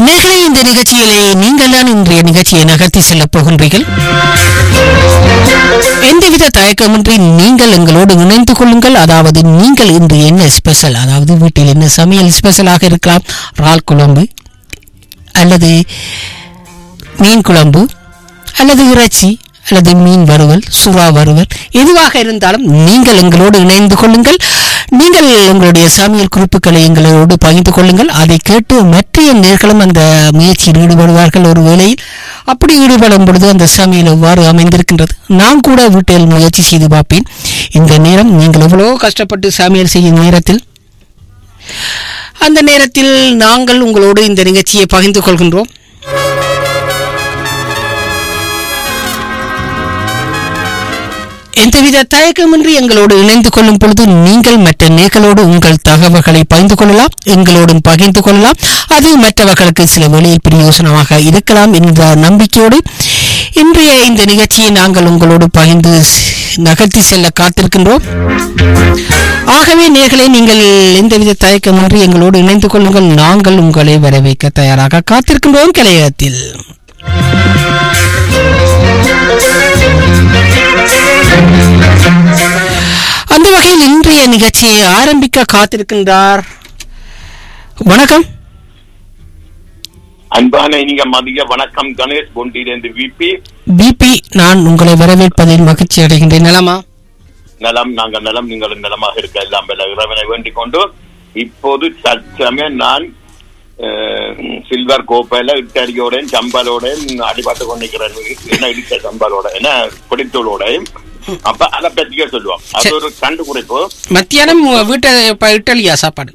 நேர்களே இந்த நிகழ்ச்சியிலே நீங்கள் தான் இன்றைய நிகழ்ச்சியை நகர்த்தி செல்லப் போகின்றீர்கள் எந்தவித தயக்கமின்றி நீங்கள் எங்களோடு இணைந்து கொள்ளுங்கள் அதாவது நீங்கள் இன்று என்ன ஸ்பெஷல் அதாவது வீட்டில் என்ன சமையல் ஸ்பெஷலாக இருக்கலாம் இறால் குழம்பு அல்லது மீன் குழம்பு அல்லது இறைச்சி அல்லது மீன் வறுவல் சுறா வறுவல் எதுவாக இருந்தாலும் நீங்கள் எங்களோடு இணைந்து கொள்ளுங்கள் நீங்கள் உங்களுடைய சமையல் குறிப்புகளை எங்களோடு பகிர்ந்து கொள்ளுங்கள் அதை கேட்டு மற்ற நேர்களும் அந்த முயற்சியில் ஈடுபடுவார்கள் ஒரு வேளையில் அப்படி ஈடுபடும் பொழுது அந்த சமையல் எவ்வாறு அமைந்திருக்கின்றது நான் கூட வீட்டில் முயற்சி செய்து பார்ப்பேன் இந்த நேரம் நீங்கள் எவ்வளோ கஷ்டப்பட்டு சமையல் செய்யும் நேரத்தில் அந்த நேரத்தில் நாங்கள் உங்களோடு இந்த நிகழ்ச்சியை பகிர்ந்து கொள்கின்றோம் எந்தவித தயக்கமின்றி எங்களோடு இணைந்து கொள்ளும் பொழுது நீங்கள் மற்ற நேர்களோடு உங்கள் தகவல்களை பகிர்ந்து கொள்ளலாம் எங்களோடும் பகிர்ந்து கொள்ளலாம் அது மற்றவர்களுக்கு சில வழியில் பிரயோசனமாக இருக்கலாம் என்ற நம்பிக்கையோடு இன்றைய இந்த நிகழ்ச்சியை நாங்கள் உங்களோடு பகிர்ந்து ஸ்- நகர்த்தி செல்ல காத்திருக்கின்றோம் ஆகவே நேர்களை நீங்கள் எந்தவித தயக்கமின்றி எங்களோடு இணைந்து கொள்ளுங்கள் நாங்கள் உங்களை வரவேற்க தயாராக காத்திருக்கின்றோம் கலையகத்தில் அந்த வகையில் இன்றைய நிகழ்ச்சியை ஆரம்பிக்க காத்திருக்கின்றார் வணக்கம் அன்பான இனிய மதிய வணக்கம் கணேஷ் பொண்டியிலிருந்து விபி பிபி நான் உங்களை வரவேற்பதில் மகிழ்ச்சி அடைகின்றேன் நலமா நலம் நாங்கள் நலம் நீங்கள் நலமாக இருக்க எல்லாம் வல்ல இறைவனை வேண்டிக் கொண்டு இப்போது தற்சமயம் நான் அஹ், சில்வர் கோப்பையில இட்டடியோட சம்பலோட அடிபட்டு கொண்டிருக்கிறேன் என்ன இடித்த சம்பலோட என்ன பிடித்தோட அப்ப அதை பற்றியே சொல்லுவோம் அது சரி. ஒரு கண்டுபிடிப்பு மத்தியானம் உங்க வீட்டை இப்ப இட்டலியா சாப்பாடு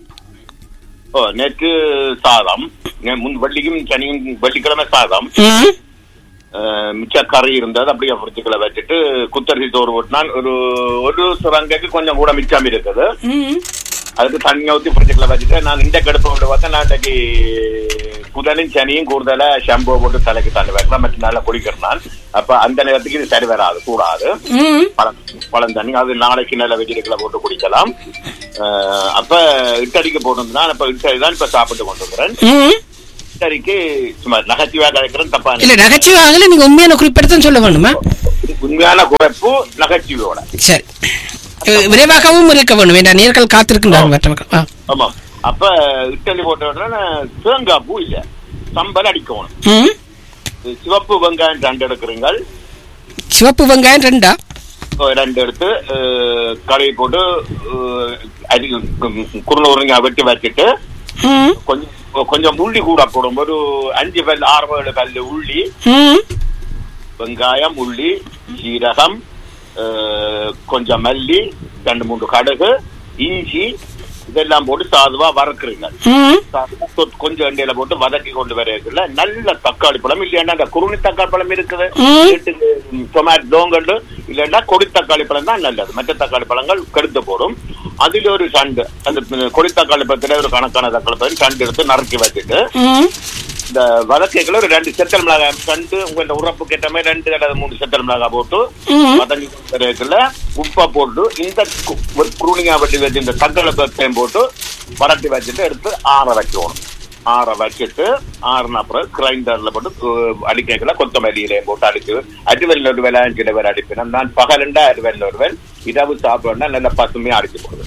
ஓ, நேற்று சாதம் நே- முன் வெள்ளிக்கும் சனியும் வெள்ளிக்கிழமை சாதம் ம், அஹ் மிச்ச கறி இருந்தது அப்படியே ஃப்ரிட்ஜுக்குள்ள வச்சுட்டு குத்தரிசி சோறு ஓட்டினான் ஒரு ஒரு சுரங்கைக்கு கொஞ்சம் கூட மிச்சம் இருக்குது ம். அதுக்கு தண்ணி ஊற்றி ஃப்ரிட்ஜுக்குள்ள வச்சுட்டு நான் இந்த கடுப்பு விட்டு பார்த்தா நான் இன்னைக்கு புதனும் சனியும் கூடுதலா ஷாம்பு போட்டு தலைக்கு தண்ணி வைக்கலாம் மற்ற நாள்ல குடிக்கிறேன் நான் அப்ப அந்த நேரத்துக்கு இது சரி வராது கூடாது ம். பழம் பழம் தண்ணி அது நாளைக்கு நல்ல வெஜிடபிள போட்டு குடிக்கலாம் அஹ் அப்ப இட்டடிக்கு போட்டிருந்தா அப்ப இட்டடி தான் இப்ப சாப்பிட்டு கொண்டிருக்கிறேன் ம். இட்டடிக்கு சும்மா நகைச்சுவையா கிடைக்கிறேன் தப்பா இல்ல நகைச்சுவாகல நீங்க உண்மையான குறிப்பிடத்தான் சொல்ல வேணுமா உண்மையான குறைப்பு நகைச்சுவையோட சரி அஹ், விரைவாகவும் இருக்க வேணும் வேண்டாம் நேர்கள் காத்திருக்கின்றார்கள் மற்ற மக்கள் ஆ. ஆமா அப்ப இட்டலி போட்ட உடனே தேங்காய் பூ இல்ல சம்பல் அடிக்கணும் ம். சிவப்பு வெங்காயம் ரெண்டு எடுக்கிறீங்கள் சிவப்பு வெங்காயம் ரெண்டா அஹ் ரெண்டு எடுத்து அஹ், கழுவி போட்டு அஹ், அரி குருணை வெட்டி வச்சுட்டு ம். கொஞ்சம் கொஞ்சம் உள்ளி கூட போடும் ஒரு அஞ்சு பல் ஆறு ஏழு பல்லு உள்ளி ம். வெங்காயம் உள்ளி சீரகம் அஹ், கொஞ்சம் மல்லி ரெண்டு மூணு கடுகு இஞ்சி இதெல்லாம் போட்டு சாதுவா வறுக்குறீங்க ம். கொ- கொஞ்சம் எண்ணெயில போட்டு வதக்கி கொண்டு வரையில நல்ல தக்காளி பழம் இல்லைன்னா அந்த குருணி தக்காளி பழம் இருக்குது ம். வீட்டுக்கு டொமேட்டோ தோங்கல் இல்லைன்னா கொடி தக்காளி பழம் தான் நல்லது மற்ற தக்காளி பழங்கள் கெடுத்து போடும் அதுல ஒரு சண்டு அந்த கொடி தக்காளி பழத்துல ஒரு கணக்கான தக்காளி பழம் சண்டு எடுத்து நறுக்கி வச்சுட்டு ம். இந்த வதக்கைகளை ஒரு ரெண்டு செத்தல் மிளகாய் சண்டு உங்களோட உறப்பு கேட்ட மாதிரி ரெண்டு அல்லது மூணு செத்தல் மிளகாய் போட்டு ம். வதங்கி வரையில உப்பை போட்டு இந்த கு- ஒரு குருணியா வெட்டி வச்சு இந்த தக்காளி பழத்தையும் போட்டு பரட்டி வச்சுட்டு எடுத்து ஆற வைக்கணும் ஆற வச்சுட்டு ஆறுன அப்புறம் கிரைண்டர்ல போட்டு அடிக்கல கொத்தமல்லியிலையும் போட்டு அடிச்சு அடிவெல்ல ஒரு வேலை அஞ்சு வேலை அடிப்பேன் நான் பகலண்டா அடிவெல்ல ஒரு வேலை இரவு சாப்பிடணும்னா நல்ல பசுமையா அடிச்சு போடுவேன்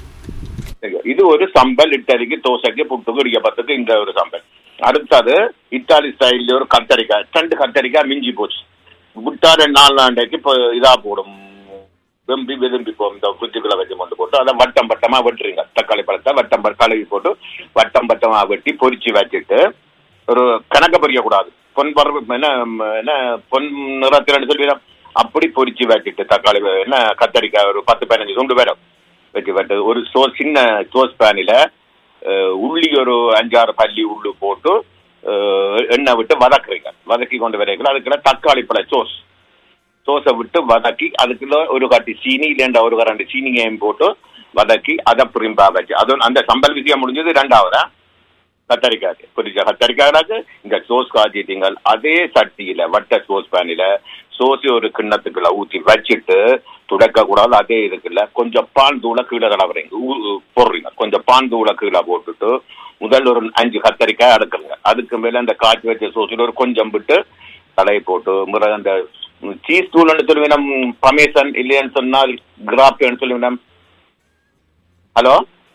சரியா? இது ஒரு சம்பல் இட்டாலிக்கு தோசைக்கு புட்டுக்கு இடிக்கப்பத்துக்கு இந்த ஒரு சம்பல் அடுத்தது இத்தாலி ஸ்டைல்ல ஒரு கத்தரிக்காய் ரெண்டு கத்தரிக்காய் மிஞ்சி போச்சு விட்டா ரெண்டு நாலு நாளைக்கு இப்போ இதா போடும் வெம்பி விரும்பி போகும் இந்த குச்சிக்குள்ள வச்சு கொண்டு போட்டு அதை வட்டம் வட்டமா வெட்டுறீங்க தக்காளி பழத்தை வட்டம் ப- கழுவி போட்டு வட்டம் வட்டமா வெட்டி பொரிச்சு வச்சுட்டு ஒரு கணக்க பொரிக்க கூடாது பொன் பருவ என்ன ம், என்ன பொன் நிறத்தில் சொல்லி அப்படி பொரிச்சு வச்சுட்டு தக்காளி வ- என்ன கத்தரிக்காய் ஒரு பத்து பதினஞ்சு துண்டு வேணும் வச்சு வெட்டு ஒரு சோ சின்ன சோஸ் பேனில உள்ளி ஒரு அஞ்சாறு பல்லி உள்ளு போட்டு அஹ், எண்ணெய் விட்டு வதக்குறீங்க வதக்கி கொண்டு வரீங்களா அதுக்குள்ள தக்காளி பழ சோஸ் சோஸை விட்டு வதக்கி அதுக்குள்ள ஒரு கட்டி சீனி இல்லைண்டா ஒரு கரண்டு சீனிங்கையும் போட்டு வதக்கி அதை பிரிம்பா வச்சு அது அந்த சம்பல் விஷயம் முடிஞ்சது ரெண்டாவதா கத்தரிக்காய்க்கு புரிஞ்சா கத்தரிக்காய்க்கு இங்க சோஸ் காய்ச்சிட்டீங்க அதே சட்டியில வட்ட சோஸ் பேனில சோசி ஒரு கிண்ணத்துக்குள்ள ஊத்தி வச்சுட்டு துடைக்க கூடாது அதே இருக்குல்ல கொஞ்சம் பான் தூளை கீழே கலவுறீங்க ஊ- ஊ- போடுறீங்க கொஞ்சம் பான் தூளை கீழே போட்டுட்டு முதல் ஒரு அஞ்சு கத்தரிக்காய் அடுக்குங்க அதுக்கு மேல அந்த காய்ச்சி வச்ச சோசில் ஒரு கொஞ்சம் விட்டு தலையை போட்டு பிறகு அந்த சீஸ் தூள்னு சொல்லுவேன் பமேசன் இல்லைன்னு சொன்னால் கிராப்னு சொல்லுவேன் ஹலோ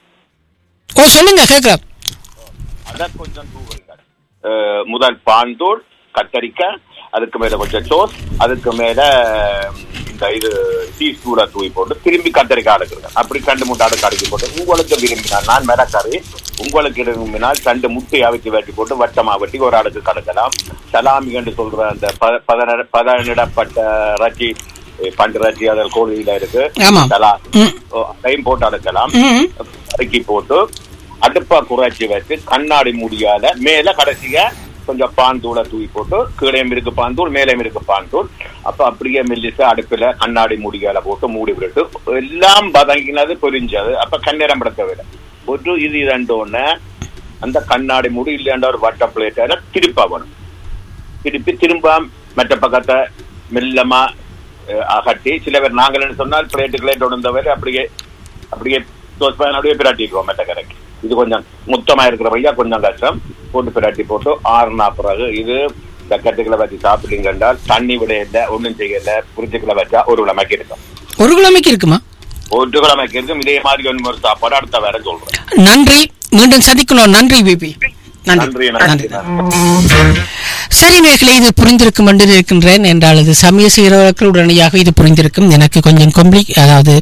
ஓ சொல்லுங்க கேட்குறேன் அதை கொஞ்சம் தூவுங்க அஹ், முதல் பாந்தூள் கத்தரிக்காய் அதுக்கு மேல கொஞ்சம் சோஸ் அதுக்கு மேல ம், இந்த இது சீஸ் தூளை தூவி போட்டு திரும்பி கத்தரிக்காய் அடுக்குங்க அப்படி ரெண்டு முட்டை அடுக்கு அடுக்கி போட்டு உங்களுக்கு விரும்பினால் நான் மிளகாரி உங்களுக்கு விரும்பினால் ரெண்டு முட்டையை அவிச்சு வெட்டி போட்டு வட்டமா வெட்டி ஒரு அடுக்கு கலக்கலாம் சலாமி என்று சொல்ற அந்த பத பதன- பதனிடப்பட்ட ரச்சி பண்டு ரச்சி அதில் கோழியில இருக்கு ஆமாம். சலா ம். ஓ, அதையும் போட்டு அடுக்கலாம் ம் அடுக்கி போட்டு அடுப்பா குறைச்சி வச்சு கண்ணாடி முடியால மேல கடைசியா கொஞ்சம் பான் தூளை தூவி போட்டு கீழையும் இருக்கு பான் தூள் மேலையும் இருக்கு பான் தூள் அப்ப அப்படியே மெல்லிசா அடுப்புல கண்ணாடி முடியால போட்டு மூடி விட்டு எல்லாம் பதங்கினது பொரிஞ்சது அப்ப கண்ணீரம் படுத்த விட ஒரு இது இரண்டு ஒண்ணு அந்த கண்ணாடி மூடி இல்லையாண்ட ஒரு வட்ட பிளேட்டால திருப்ப வேணும் திருப்பி திரும்ப மற்ற பக்கத்தை மெல்லமா அஹ், அகட்டி சில பேர் நாங்கள் என்ன சொன்னால் பிளேட்டுகளே தொடர்ந்தவர் அப்படியே அப்படியே அப்படியே பிராட்டிக்குவோம் மற்ற கரைக்கு இது கொஞ்சம் மொத்தமா இருக்கிற பையா கொஞ்சம் கஷ்டம் போட்டு பிராட்டி போட்டு ஆறுனா பிறகு இது பக்கெட்டுகளை வச்சு சாப்பிட்டீங்க என்றால் தண்ணி விட இல்லை ஒன்றும் செய்யல புரிச்சுக்களை வச்சா ஒரு கிழமைக்கு இருக்கும் ஒரு கிழமைக்கு இருக்குமா ஒரு கிழமைக்கு இருக்கும் இதே மாதிரி ஒன்று ஒரு சாப்பாடு அடுத்த வேற சொல்றேன் நன்றி மீண்டும் சந்திக்கணும் நன்றி பிபி நன்றி நன்றி நன்றி சரி நேர்களே இது புரிந்திருக்கும் என்று இருக்கின்றேன் என்றால் இது சமய செய்கிறவர்கள் உடனடியாக இது புரிந்திருக்கும் எனக்கு கொஞ்சம் கொம்ப்ளி அதாவது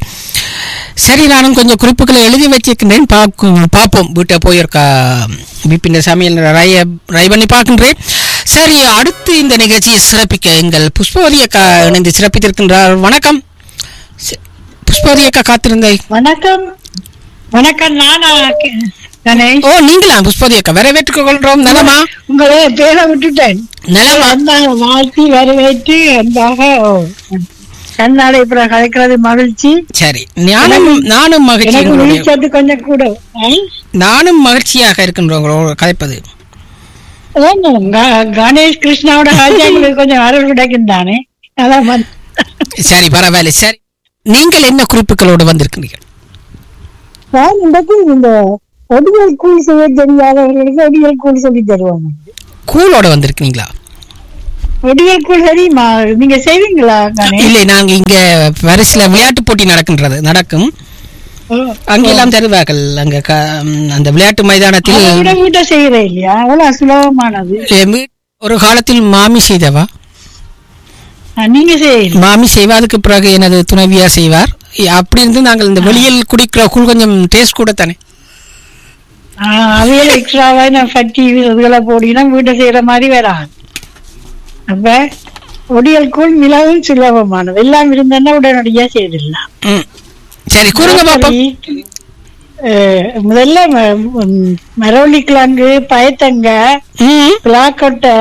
சரி நானும் கொஞ்சம் குறிப்புகளை எழுதி வச்சிருக்கின்றேன் பார்க்கும் பார்ப்போம் வீட்டை போயிருக்கா பிபின் சமையல் ரை ரை பண்ணி பார்க்கின்றேன் சரி அடுத்து இந்த நிகழ்ச்சியை சிறப்பிக்க எங்கள் புஷ்பவதி அக்கா இணைந்து சிறப்பித்திருக்கின்றார் வணக்கம் சி- புஷ்பவதி அக்கா காத்திருந்தேன் வணக்கம் வணக்கம் நானா கே- கணேஷ் ஓ நீங்களா புஷ்பவதி அக்கா வரவேற்றுக் கொள்றோம் நலமா உங்களை பேரை விட்டுட்டேன் நலமா அன்பாக வாழ்த்தி வரவேற்று அன்பாக ஓ, கண்ணாடை இப்ப கலைக்கிறது மகிழ்ச்சி சரி நானும் நானும் மகிழ்ச்சி எனக்கு உங்களுடைய- நீச்சத்து கொஞ்சம் கூட ஆ? நானும் மகிழ்ச்சியாக இருக்கின்றோங்களோட கதைப்பது ஏங்க, க- கணேஷ் கிருஷ்ணாவோட ராஜாங்களுக்கு கொஞ்சம் அருள் கிடைக்கும் தானே அதான் வந்து- சரி பரவாயில்லை சரி நீங்கள் என்ன குறிப்புகளோடு வந்திருக்கிறீர்கள் நான் இன்றைக்கு இந்த ஒடியல் கூலி செய்ய தெரியாதவர்களுக்கு ஒடியல் கூலி சொல்லி தருவாங்க கூலோட வந்திருக்கீங்களா ஒடியல் கூலி தெரியுமா நீங்க செய்வீங்களா கணேஷ் இல்லை நாங்க இங்க வரிசையில விளையாட்டு போட்டி நடக்கின்றது நடக்கும் ஓ. அங்கெல்லாம் தருவார்கள் அங்க க- ம், அந்த விளையாட்டு மைதானத்தில் அதை விட வீட்டை செய்யறேன் இல்லையா அவ்வளவு சுலபமானது எம் வீ- ஒரு காலத்தில் மாமி செய்தவா ஆ, நீங்க செய்யணும் மாமி செய்வாதுக்கு பிறகு எனது துணைவியார் செய்வார் அப்படி இருந்து நாங்கள் இந்த வெளியில் குடிக்கிற கூழ் கொஞ்சம் டேஸ்ட் கூட தானே அவையில எக்ஸ்ட்ராவா நான் பட்டி இதுகளை போடினா வீட்டை செய்யற மாதிரி வராது அப்ப ஒடியல் கூழ் மிகவும் சுலபமானது எல்லாம் இருந்தேன்னா உடனடியா செய்திடலாம் ம். சரி கூறுங்க பாப்போம் சரி, அஹ், முதல்ல ம- ம், மரவள்ளி கிழங்கு பயத்தங்க ம் பிளாக்கொட்டை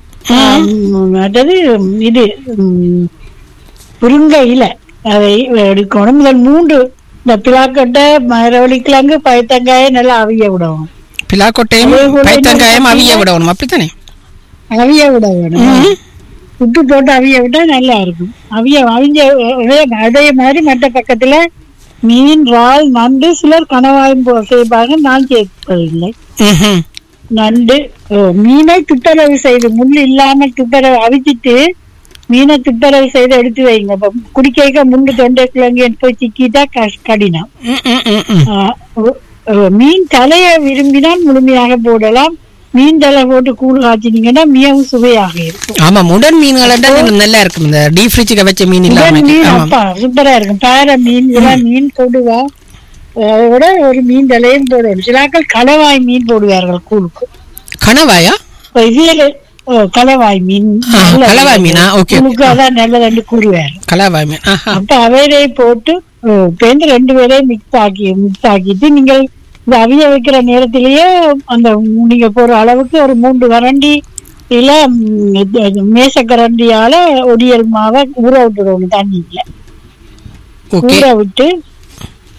மற்றது இது ம், முருங்கை இலை அதை எடுக்கணும் முதல் மூன்று இந்த பிளாக்கொட்டை மரவள்ளி கிழங்கு பயத்தங்காயை நல்லா அவிய விடணும் பிலாக்கொட்டையும் அதே போல பைத்தங்காயம் இன்னொரு அவிய பக்கம் விடணும் அப்படித்தானே அவிய விட வேணும் ம். உப்பு போட்டு அவிய விட்டா நல்லா இருக்கும் அவிய அவிஞ்ச அதே- அதே மாதிரி மற்ற பக்கத்துல மீன் இறால் நண்டு சிலர் கணவாயும் போ- செய்வாங்க நான் சேர்ப்பதில்லை ம்ஹும். நண்டு ஓ, மீனை துப்புரவு செய்து முள் இல்லாம துப்புரவு அவிச்சிட்டு மீனை துப்புரவு செய்து எடுத்து வைங்க இப்ப குடிக்க முண்டு தொண்டை கிழங்கு எடுத்து போய் சிக்கிட்டா கஷ்- கடினம் ம், ம், ம், ம். ஆ, ஓ- ஓ, மீன் தலையை விரும்பினால் முழுமையாக போடலாம் மீன் தலை போட்டு கூழ் காய்ச்சினீங்கன்னா மிகவும் சுவையாக இருக்கும் ஆமாம் உடன் மீன்கள் இன்னும் நல்லா இருக்கும் இந்த டீப் ஃப்ரிட்ஜுக்கு வச்ச மீன் உடன் இல்லாம மீன் ஆமாம் அப்பா சூப்பரா இருக்கும் பாறை மீன் இதெல்லாம் மீன் கொடுவா அதை விட ஒரு மீன் தலையும் போடுவோம் சிலாக்கள் கலவாய் மீன் போடுவார்கள் கூழுக்கு கணவாயா இப்ப இதுல ஓ, கலவாய் மீன் ஆ, நல்லது. கலவாய் மீனா? ஓகே, கூழுக்கு அதான் நல்லது கூறுவார் கலவாய் மீன் ஆஹா அப்ப அவையை போட்டு ஓ, பேருந்து ரெண்டு பேரையும் மிக்ஸ் ஆக்கி மிக்ஸ் ஆக்கிட்டு நீங்கள் இந்த அவிய வைக்கிற நேரத்திலேயே அந்த நீங்க போற அளவுக்கு ஒரு மூன்று கரண்டி இல்ல ம், இது- மேசக்கரண்டியால ஒடியல் மாவை ஊற விட்டுடணும் தண்ணியில ஓகே ஊற விட்டு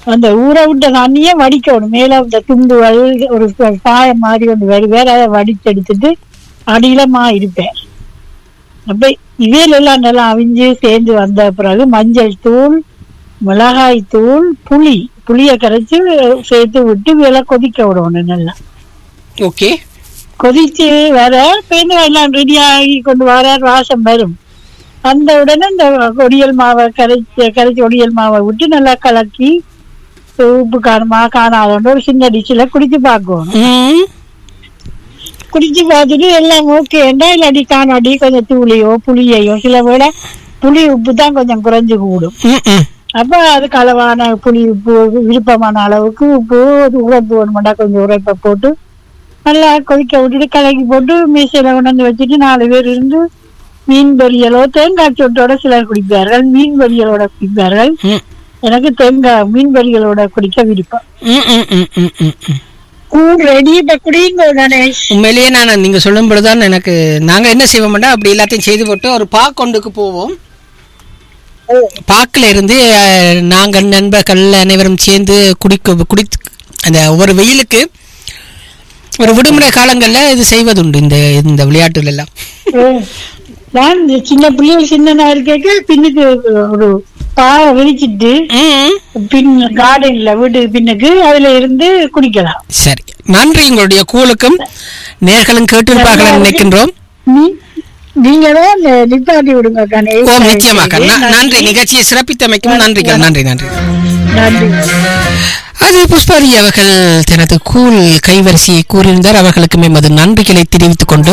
அந்த ஊற விட்ட தண்ணியே வடிக்கணும் மேல இந்த துண்டுகள் ஒரு பாயம் மாதிரி ஒன்று வரும் வேற அதை வடிச்செடுத்துட்டு அடியில மா இருப்பேன் அப்ப இவையில எல்லாம் நல்லா அவிஞ்சு சேர்ந்து வந்த பிறகு மஞ்சள் தூள் மிளகாய் தூள் புளி புளியை கரைச்சு சேர்த்து விட்டு வேலை கொதிக்க விடணும் நல்லா ஓகே கொதிச்சு வர பெயிண்ட் எல்லாம் ரெடி ஆகி கொண்டு வர வாசம் வரும் அந்த உடனே இந்த ஒடியல் மாவை கரைச்சி கரைச்சி ஒடியல் மாவை விட்டு நல்லா கலக்கி உப்பு காரமா காணாதோண்டு ஒரு சின்ன டிஷ்ஷில் குடிச்சு பார்க்கணும் ம் குடிச்சு பார்த்துட்டு எல்லாம் ஓகேண்டா இல்லாட்டி காணாடி கொஞ்சம் தூளியோ புளியையோ சில விட புளி உப்பு தான் கொஞ்சம் குறைஞ்சு கூடும் ம் ம் அப்ப அதுக்கு அளவான புளி உப்பு விருப்பமான அளவுக்கு உப்பு உரைப்பு வேணுமெண்டா கொஞ்சம் உரைப்பை போட்டு நல்லா கொதிக்க விட்டுட்டு கலக்கி போட்டு மீசையில கொண்டாந்து வச்சுட்டு நாலு பேர் இருந்து மீன் பொரியலோ தேங்காய் சொட்டோட சிலர் குடிப்பார்கள் மீன் பொரியலோட குடிப்பார்கள் ம் எனக்கு தேங்காய் மீன் பொரியலோட குடிக்க விருப்பம் ம் ம் ம் ம் ம் ம் கூழ் ரெடி இப்ப குடிங்க கணேஷ் உண்மையிலேயே நான் நீங்க சொல்லும் பொழுதுதான் எனக்கு நாங்க என்ன செய்வோம்னா அப்படி எல்லாத்தையும் செய்து போட்டு ஒரு பாக்கொண்டுக்கு போவோம் பாக்கில் இருந்து அஹ், நாங்கள் நண்பர்கள் அனைவரும் சேர்ந்து குடிக்க குடி அந்த ஒரு வெயிலுக்கு ஒரு விடுமுறை காலங்களில் இது செய்வதுண்டு இந்த இந்த விளையாட்டுல எல்லாம் ம். நான் இந்த சின்ன பிள்ளைகள் சின்னனா இருக்கேக்க பின்னுக்கு ஒரு பாவை விரிச்சிட்டு ம் பின் கார்டன்ல வீட்டு பின்னுக்கு அதுல இருந்து குடிக்கலாம் சரி நன்றி உங்களுடைய கூலுக்கும் நேர்களும் கேட்டிருப்பார்கள் நினைக்கின்றோம் நீ- நீங்க தான் இந்த நிப்பாட்டி விடுங்க கணேஷ் ஓ நிச்சயமாக ந- நன்றி நிகழ்ச்சியை சிறப்பித்தமைக்கும் நன்றிகள் நன்றி நன்றி நன்றி அது புஷ்பாரி அவர்கள் தனது கூல் கைவரிசையை கூறியிருந்தார் அவர்களுக்கும் எமது நன்றிகளை தெரிவித்துக் கொண்டு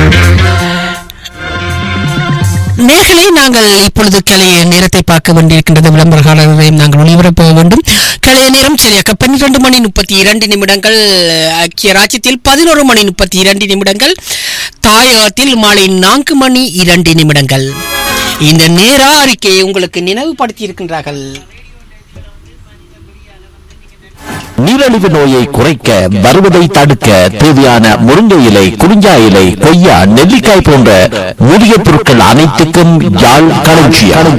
நேர்களை நாங்கள் இப்பொழுது கிளைய நேரத்தை பார்க்க வேண்டியிருக்கின்றது விளம்பரகாரரையும் நாங்கள் ஒளிபரப்ப வேண்டும் கிளைய நேரம் சரியாக பன்னிரண்டு மணி முப்பத்தி இரண்டு நிமிடங்கள் ஐக்கிய ராஜ்யத்தில் பதினோரு மணி முப்பத்தி இரண்டு நிமிடங்கள் தாயகத்தில் மாலை நான்கு மணி இரண்டு நிமிடங்கள் இந்த நேர அறிக்கையை உங்களுக்கு நினைவுபடுத்தி இருக்கின்றார்கள் நீரிழிவு நோயை குறைக்க வருவதை தடுக்க தேவையான முருங்கை இலை குறிஞ்சா இலை கொய்யா நெல்லிக்காய் போன்ற மூலிகை பொருட்கள் அனைத்துக்கும் யாழ் களஞ்சியம்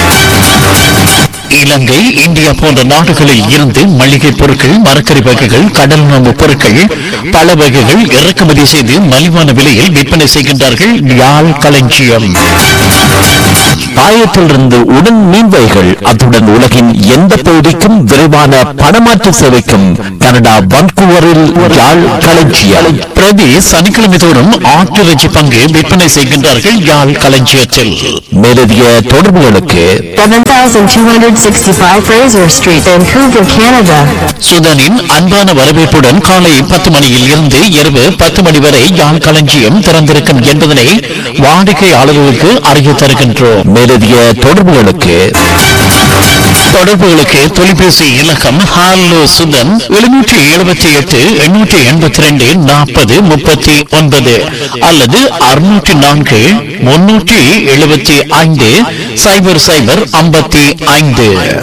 இலங்கை இந்தியா போன்ற நாடுகளில் இருந்து மளிகை பொருட்கள் மரக்கறி வகைகள் கடல் உணவு பொருட்கள் பல வகைகள் இறக்குமதி செய்து மலிவான விலையில் விற்பனை செய்கின்றார்கள் யாழ் களஞ்சியம் பாயத்திலிருந்து உடன் மீன்வைகள் அத்துடன் உலகின் எந்த பகுதிக்கும் விரைவான பணமாற்று சேவைக்கும் கனடா வன்கூவரில் யாழ் களஞ்சியம் பிரதி சனிக்கிழமை தோறும் ஆட்டிறைச்சி பங்கு விற்பனை செய்கின்றார்கள் யாழ் களஞ்சியத்தில் மேலதிக தொடர்புகளுக்கு 7265 Fraser Street, Vancouver, Canada. சுதனின் அன்பான வரவேற்புடன் காலை பத்து மணியில் இருந்து இரவு பத்து மணி வரை யாழ் களஞ்சியம் திறந்திருக்கும் என்பதனை வாடிக்கையாளர்களுக்கு அறிய தருகின்றோம் மேலதிக தொடர்புகளுக்கு தொடர்புகளுக்கு தொலைபேசி இலக்கம் ஹாலோ சுதன் எழுநூற்றி எழுபத்தி எட்டு எண்ணூற்றி எண்பத்தி ரெண்டு நாற்பது முப்பத்தி ஒன்பது அல்லது அறுநூற்றி நான்கு முன்னூற்றி எழுபத்தி ஐந்து சைபர் சைபர் ஐம்பத்தி ஐந்து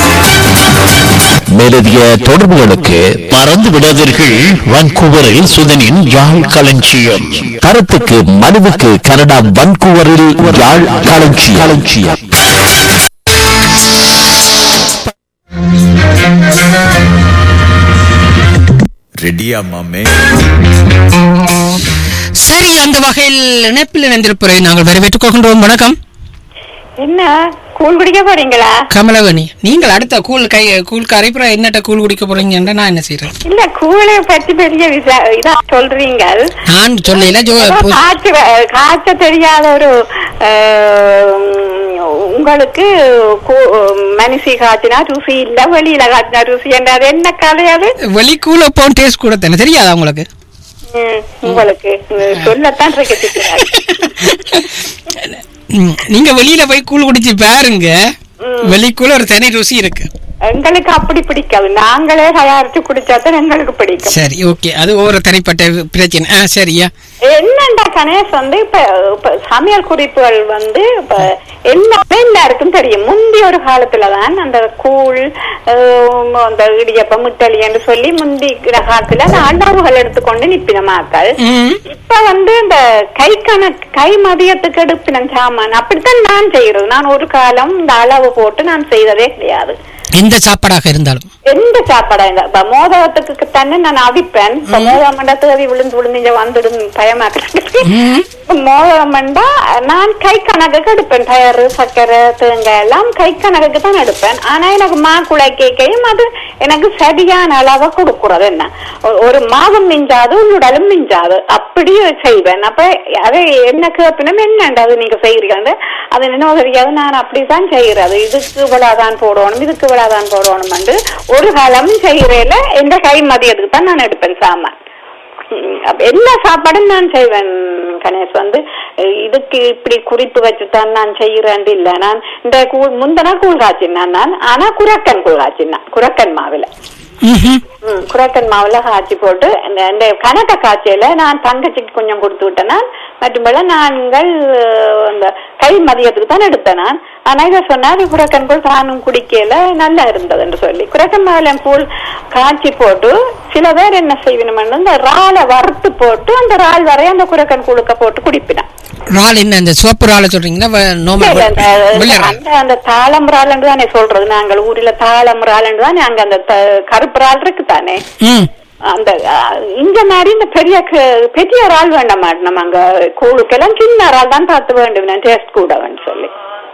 மேலதிக தொடர்புகளுக்கு மறந்து விடாதீர்கள் வான்கூவரில் சுதனின் யாழ் களஞ்சியம் கருத்துக்கு மனுவுக்கு கனடா வான்கூவரில் யாழ் களஞ்சியம் களஞ்சியம் ரெடியா மாமே சரி அந்த வகையில் இணைப்பில் இணைந்திருப்பதை நாங்கள் வரவேற்றுக் கொள்கின்றோம் வணக்கம் என்ன கூழ் குடிக்க போறீங்களா கமலவணி நீங்கள் அடுத்த கூழ் கை கூழ் கரைப்புற என்னட்ட கூழ் குடிக்க போறீங்கன்னா நான் என்ன செய்யறேன் இல்ல கூழை பத்தி பெரிய விசா இதா சொல்றீங்க நான் சொல்லல ஜோ ஏதோ பு- காய்ச்ச காய்ச்ச தெரியாத ஒரு அஹ், உங்களுக்கு கூ- மனுஷி காய்ச்சினா ருசி இல்ல வெளியில காய்ச்சினா ருசி என்ற அது என்ன கதை அது வெளி கூழ் போன் டேஸ்ட் கூட தானே தெரியாதா உங்களுக்கு ம், உங்களுக்கு ம், சொல்லத்தான் இருக்கு ம், நீங்க வெளியில போய் கூழ் குடிச்சு பாருங்க வெளிக்குள்ள ஒரு தனி ருசி இருக்கு எங்களுக்கு அப்படி பிடிக்காது நாங்களே தயாரிச்சு குடிச்சாதான் எங்களுக்கு பிடிக்கும் சரி ஓகே அது ஒவ்வொரு தனிப்பட்ட பிரச்சனை ஆ சரியா என்னண்டா கணேஷ் வந்து இப்ப இப்ப சமையல் குறிப்புகள் வந்து இப்ப எல்லாமே எல்லாருக்கும் தெரியும் முந்தி ஒரு காலத்துலதான் அந்த கூழ் ஆஹ், அந்த இடியப்பம் முட்டலி என்று சொல்லி முந்தி காலத்துல அந்த அளவுகள் எடுத்துக்கொண்டு நிப்பினமாக்கள் ம். இப்ப வந்து இந்த கை கணக்கு கை மதியத்துக்கு எடுப்பின சாமான் அப்படித்தான் நான் செய்யறது நான் ஒரு காலம் இந்த அளவு போட்டு நான் செய்ததே கிடையாது எந்த சாப்பாடாக இருந்தாலும் எந்த சாப்பாடா இருந்தா இப்ப மோதகத்துக்கு தானே நான் அவிப்பேன் இப்ப மோதகம் பண்ணா தேவி விழுந்து விழுந்து இங்க வந்துடும் பயமா கிடக்குது மோதகம் பண்ணா நான் கை கணக்குக்கு எடுப்பேன் பயறு சர்க்கரை தேங்காய் எல்லாம் கை கணக்குக்கு தான் எடுப்பேன் ஆனா எனக்கு மா குழை கேக்கையும் அது எனக்கு சரியான அளவை கொடுக்குறது என்ன ஒ- ஒரு மாதம் மிஞ்சாது உடலும் மிஞ்சாது அப்படியே செய்வேன் அப்ப அதை என்ன கேப்பினும் என்னண்டு அது நீங்க செய்யறீங்க அது என்ன தெரியாது நான் அப்படிதான் செய்யறது இதுக்கு இவ்வளவுதான் போடணும் இதுக்கு இவ்வளவுதான் போடணும் ஒரு காலமும் செய்யறேல எந்த கை மதியத்துக்கு தான் நான் எடுப்பேன் சாமான் ம், அப்ப எல்லா சாப்பாடும் நான் செய்வேன் கணேஷ் வந்து அஹ், இதுக்கு இப்படி குறிப்பு வச்சுதான் நான் செய்யறேன் இல்ல நான் இந்த கூழ் முந்தனா கூழ் காய்ச்சினான் நான் ஆனா குரக்கன் கூழ் காய்ச்சினான் குரக்கன் மாவுல ம்ஹும். ம், குரக்கன் மாவுல காய்ச்சி போட்டு இந்த இந்த கணக்க காய்ச்சல நான் தங்கச்சிக்கு கொஞ்சம் கொடுத்து விட்டேன் நான் மற்றும்படி நாங்கள் அஹ், இந்த கை மதியத்துக்கு தான் எடுத்தேன் நான் ஆனா இதை சொன்னாரு குரக்கன் கூழ் தானும் குடிக்கல நல்லா இருந்தது என்று சொல்லி குரக்கன் மாவுல கூழ் காய்ச்சி போட்டு சில பேர் என்ன செய்வினோம்னு இந்த இறாலை வறுத்து போட்டு அந்த இறால் வரைய அந்த குரக்கன் கூழுக்க போட்டு குடிப்பினான் இறால் என்ன இந்த சிவப்பு இறாலை சொல்றீங்களா வெ- நோமல் இல்ல, இல்ல, வெள்ளை அந்த- இறால் அந்த அந்த தாளம்புறால் தானே சொல்றது நாங்கள் ஊர்ல தாளம்புறால் தானே அங்க அந்த த- கருப்பு இறால் இருக்கு தானே ம் அந்த அஹ், இந்த மாதிரி இந்த பெரிய க- பெரிய இறால் வேண்டாம் மேடம் நம்ம அங்க கூழுக்கெல்லாம் சின்ன இறால் தான் பார்த்து வேண்டும் டேஸ்ட் கூடவன்னு சொல்லி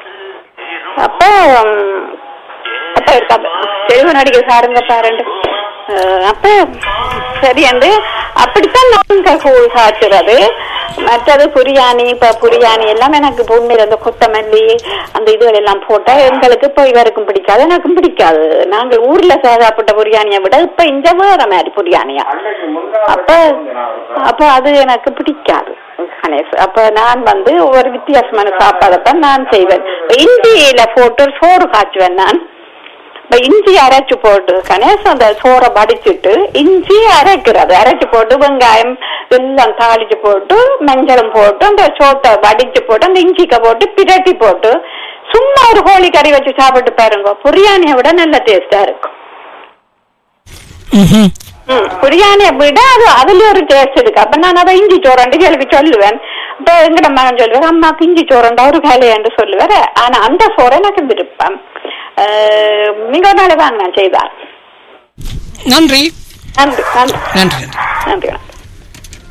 அப்ப உம், அப்ப இருக்கா தெளிவு நடிகை சாருங்க பாருண்டு அஹ், அப்ப சரி வந்து அப்படித்தான் நாங்க கூழ் காய்ச்சுறது மற்றது புரியாணி இப்ப புரியாணி எல்லாம் எனக்கு உண்மையில அந்த கொத்தமல்லி அந்த இதுகள் எல்லாம் போட்டா எங்களுக்கு இப்ப இவருக்கும் பிடிக்காது எனக்கும் பிடிக்காது நாங்கள் ஊர்ல சாப்பிட்ட புரியாணியை விட இப்ப இங்க வேற மாதிரி புரியாணியா அப்ப அப்ப அது எனக்கு பிடிக்காது கணேஷ் அப்ப நான் வந்து ஒரு வித்தியாசமான சாப்பாடைத்தான் நான் செய்வேன் இப்ப இஞ்சியில போட்டு சோறு காய்ச்சுவேன் நான் இப்ப இஞ்சி அரைச்சு போட்டு கணேஷ் அந்த சோறை வடிச்சிட்டு இஞ்சி அரைக்கிறது அரைச்சு போட்டு வெங்காயம் எல்லாம் தாளிச்சு போட்டு மஞ்சளும் போட்டு அந்த சோத்தை வடிச்சு போட்டு அந்த இஞ்சிக்க போட்டு பிரட்டி போட்டு சும்மா ஒரு கோழி கறி வச்சு சாப்பிட்டு பாருங்க பிரியாணியை விட நல்ல டேஸ்டா இருக்கும் ம்ஹும். ம், பிரியாணியை விட அது அதுல ஒரு டேஸ்ட் இருக்கு அப்ப நான் அதை இஞ்சி சோறண்டு கேள்வி சொல்லுவேன் இப்ப எங்கட மகன் சொல்லுவார் அம்மாக்கு இஞ்சி சோறண்டா ஒரு வேலையாண்டு சொல்லுவாரு ஆனா அந்த சோறை எனக்கு விருப்பம் அஹ், மிக நாளை வாங்க நான் செய்தார் நன்றி நன்றி நன்றி நன்றி நன்றி வணக்கம்.